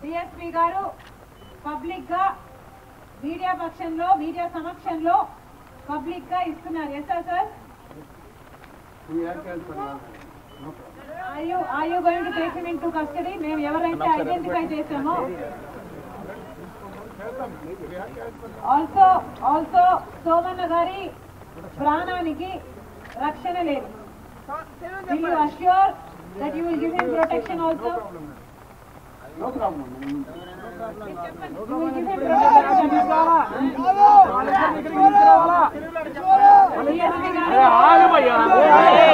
DSP గారు public గా media పక్షంలో మీడియా సమక్షంలో పబ్లిక్ గా ఇస్తున్నారు yes sir are you are you going to take him into custody మేము ఎవరైతే ఐడెంటిఫై చేసామో ఆల్సో ఆల్సో సోమన్న గారి ప్రాణానికి రక్షణ లేదు will you assure that you will give him protection also No problem. You will give him protection. DSP గారు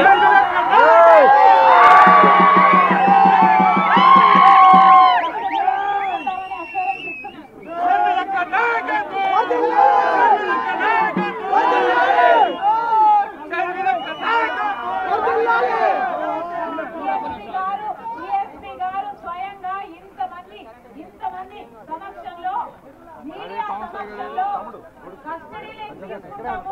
ఉంటామని assurance ఇస్తున్నారు. DSP గారు DSP గారు స్వయంగా ఇంతమంది ఇంతమంది సమక్షంలో మీడియా సమక్షంలో కస్టడీలోకి తీసుకుంటాము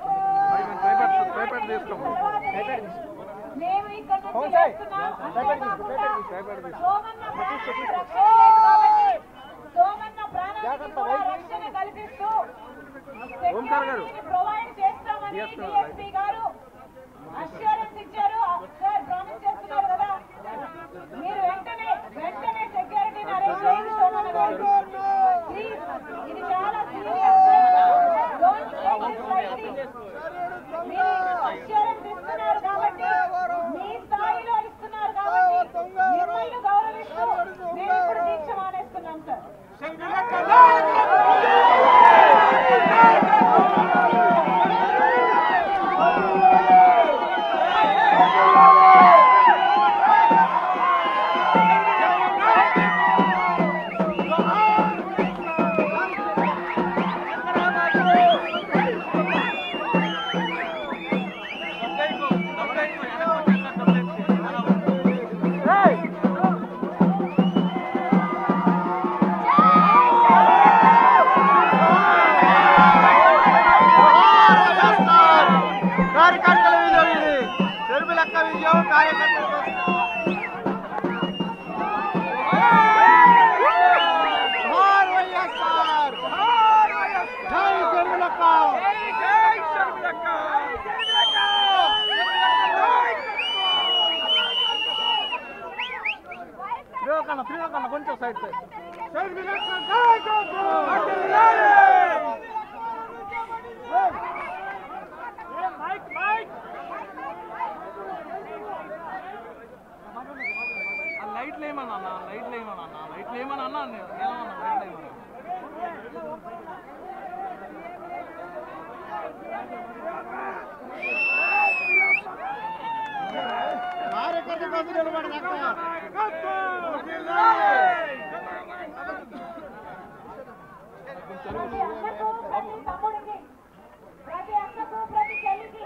మేము ఇక్కడ నుంచి చేస్తున్నాం అంతేకాకుండా సోమన్న ప్రాణానికి రక్షణ లేదు కాబట్టి సోమన్న ప్రాణానికి కూడా రక్షణ కల్పిస్తూ సెక్యూరిటీని ప్రొవైడ్ చేస్తామని డిఎస్పీ గారు అష్యూరెన్స్ ఇచ్చారు సార్ ప్రామిస్ చేస్తున్నారు కదా మీరు వెంటనే వెంటనే సెక్యూరిటీని అరెస్ట్ చేయండి సోమన్న గారు ప్లీజ్ ఇది చాలా serious don't take it lightly మీరు అష్యూరెన్స్ ఇస్తున్నారు కాబట్టి మీ స్థాయిలో ఇస్తున్నారు కాబట్టి మిమ్మల్ని గౌరవిస్తూ మేము ఇప్పుడు దీక్ష మానేస్తున్నాం సార్ కార్యకర్తల విజయం ఇది చెరుపు లెక్క విజయం కార్యకర్తల జోహార్ వైఎస్ఆర్ జై చెరుపు లెక్క ప్రియోకన్న ప్రియోకన్న కొంచెం సైడ్ సైడ్ చెరుపు లెక్క మైక్ మైక్ ఆ లైట్లు ఏమన్నా అన్న లైట్లు ఏమన్నా అన్న లైట్లు ఏమన్నా అన్నా నేను ఏమన్నా లైట్లు ఏమన్నా కార్యకర్త కోసం నిలబడి ప్రతి అక్కకు ప్రతి తమ్ముడికి ప్రతి అక్కకు ప్రతి చెల్లికి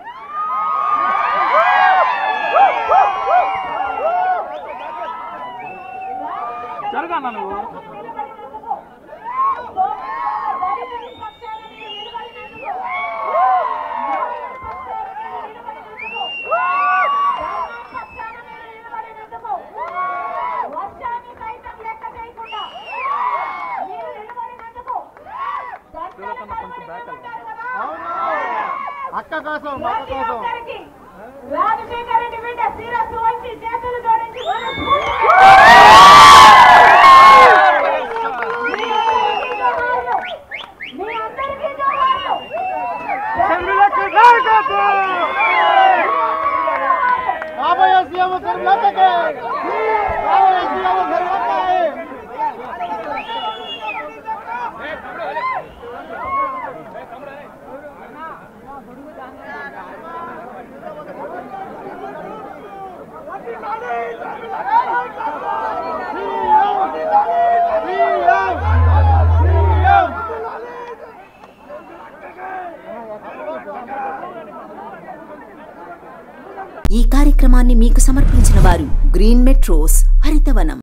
జరగన్నా నువ్వు నిలబడినందుకు సోమన్న దళితుల పక్షాన మీరు నిలబడినందుకు మహిళల పక్షాన మీరు నిలబడినందుకు గ్రామాల పక్షాన మీరు నిలబడినందుకు వర్షాన్ని సైతం లెక్క చేయకుండా మీరు నిలబడినందుకు దండాలు కొంచెం బ్యాక్ పడమని కదా అక్క కోసం అక్క ప్రతి కోసం ఒక్కరికి రాజశేఖర రెడ్డి బిడ్డ శిరస్సు వంచి చేతులు జోడించి మీ అందరికీ జోహార్లు. మీ అందరికీ జోహార్లు. రాబోయే సీఎం తిరుమలకే రాబోయే సీఎం తిరుమలకే ఈ కార్యక్రమాన్ని మీకు సమర్పించిన వారు గ్రీన్ మెట్రోస్ హరితవనం